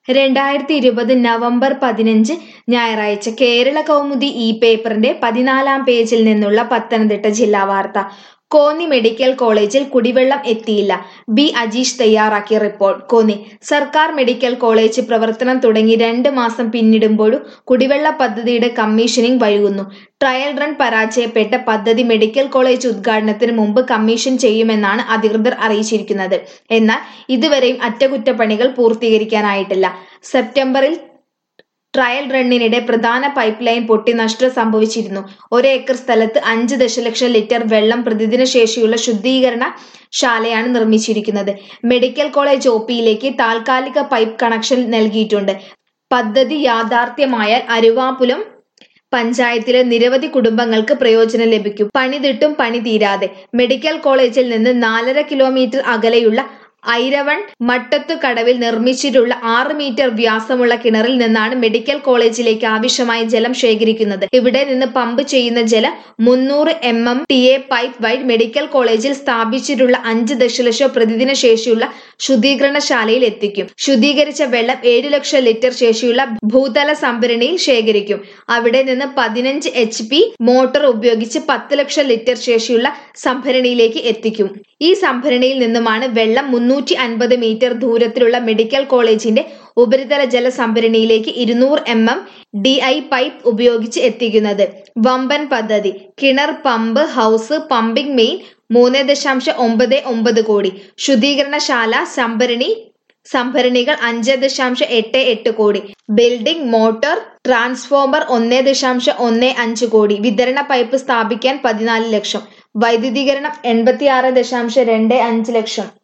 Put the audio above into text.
രണ്ടായിരത്തി ഇരുപത് നവംബർ പതിനഞ്ച് ഞായറാഴ്ച കേരള കൗമുദി ഈ പേപ്പറിന്റെ പതിനാലാം പേജിൽ നിന്നുള്ള പത്തനംതിട്ട ജില്ലാ വാർത്ത കോന്നി മെഡിക്കൽ കോളേജിൽ കുടിവെള്ളം എത്തിയില്ല ബി അജീഷ് തയ്യാറാക്കിയ റിപ്പോർട്ട് കോന്നി സർക്കാർ മെഡിക്കൽ കോളേജ് പ്രവർത്തനം തുടങ്ങി രണ്ട് മാസം പിന്നിടുമ്പോഴും കുടിവെള്ള പദ്ധതിയുടെ കമ്മീഷനിംഗ് വൈകുന്നു ട്രയൽ റൺ പരാജയപ്പെട്ട പദ്ധതി മെഡിക്കൽ കോളേജ് ഉദ്ഘാടനത്തിന് മുമ്പ് കമ്മീഷൻ ചെയ്യുമെന്നാണ് അധികൃതർ അറിയിച്ചിരിക്കുന്നത് എന്നാൽ ഇതുവരെയും അറ്റകുറ്റപ്പണികൾ പൂർത്തീകരിക്കാനായിട്ടില്ല സെപ്റ്റംബറിൽ ട്രയൽ റണ്ണിനിടെ പ്രധാന പൈപ്പ് ലൈൻ പൊട്ടി നഷ്ടം സംഭവിച്ചിരുന്നു ഒരു ഏക്കർ സ്ഥലത്ത് അഞ്ച് ദശലക്ഷം ലിറ്റർ വെള്ളം പ്രതിദിന ശേഷിയുള്ള ശുദ്ധീകരണ ശാലയാണ് നിർമ്മിച്ചിരിക്കുന്നത് മെഡിക്കൽ കോളേജ് ഒ പിയിലേക്ക് താൽക്കാലിക പൈപ്പ് കണക്ഷൻ നൽകിയിട്ടുണ്ട് പദ്ധതി യാഥാർത്ഥ്യമായാൽ അരുവാപുലം പഞ്ചായത്തിലെ നിരവധി കുടുംബങ്ങൾക്ക് പ്രയോജനം ലഭിക്കും പണിതിട്ടും പണി തീരാതെ മെഡിക്കൽ കോളേജിൽ നിന്ന് നാലര കിലോമീറ്റർ അകലെയുള്ള ഐരവൺ മട്ടത്തു കടവിൽ നിർമ്മിച്ചിട്ടുള്ള ആറ് മീറ്റർ വ്യാസമുള്ള കിണറിൽ നിന്നാണ് മെഡിക്കൽ കോളേജിലേക്ക് ആവശ്യമായ ജലം ശേഖരിക്കുന്നത് ഇവിടെ നിന്ന് പമ്പ് ചെയ്യുന്ന ജലം മുന്നൂറ് M M T A pipe വഴി മെഡിക്കൽ കോളേജിൽ സ്ഥാപിച്ചിട്ടുള്ള അഞ്ച് ദശലക്ഷം പ്രതിദിന ശേഷിയുള്ള ശുദ്ധീകരണശാലയിൽ എത്തിക്കും ശുദ്ധീകരിച്ച വെള്ളം ഏഴു ലക്ഷം ലിറ്റർ ശേഷിയുള്ള ഭൂതല സംഭരണിയിൽ ശേഖരിക്കും അവിടെ നിന്ന് പതിനഞ്ച് എച്ച് പി മോട്ടോർ ഉപയോഗിച്ച് പത്ത് ലക്ഷം ലിറ്റർ ശേഷിയുള്ള സംഭരണിയിലേക്ക് എത്തിക്കും ഈ സംഭരണിയിൽ നിന്നുമാണ് വെള്ളം മുന്നൂറ്റി അൻപത് മീറ്റർ ദൂരത്തിലുള്ള മെഡിക്കൽ കോളേജിന്റെ ഉപരിതല ജല സംഭരണിയിലേക്ക് ഇരുന്നൂറ് M M D I pipe ഉപയോഗിച്ച് എത്തിക്കുന്നത് വമ്പൻ പദ്ധതി കിണർ പമ്പ് ഹൗസ് പമ്പിംഗ് മെയിൻ മൂന്ന് ദശാംശം ഒമ്പത് ഒമ്പത് കോടി ശുദ്ധീകരണശാല സംഭരണി സംഭരണികൾ അഞ്ച് ദശാംശം എട്ട് എട്ട് കോടി ബിൽഡിംഗ് മോട്ടോർ ട്രാൻസ്ഫോമർ ഒന്ന് ദശാംശം ഒന്ന് അഞ്ച് കോടി വിതരണ പൈപ്പ് സ്ഥാപിക്കാൻ പതിനാല് ലക്ഷം വൈദ്യുതീകരണം എൺപത്തിയാറ് ദശാംശം രണ്ട് അഞ്ച് ലക്ഷം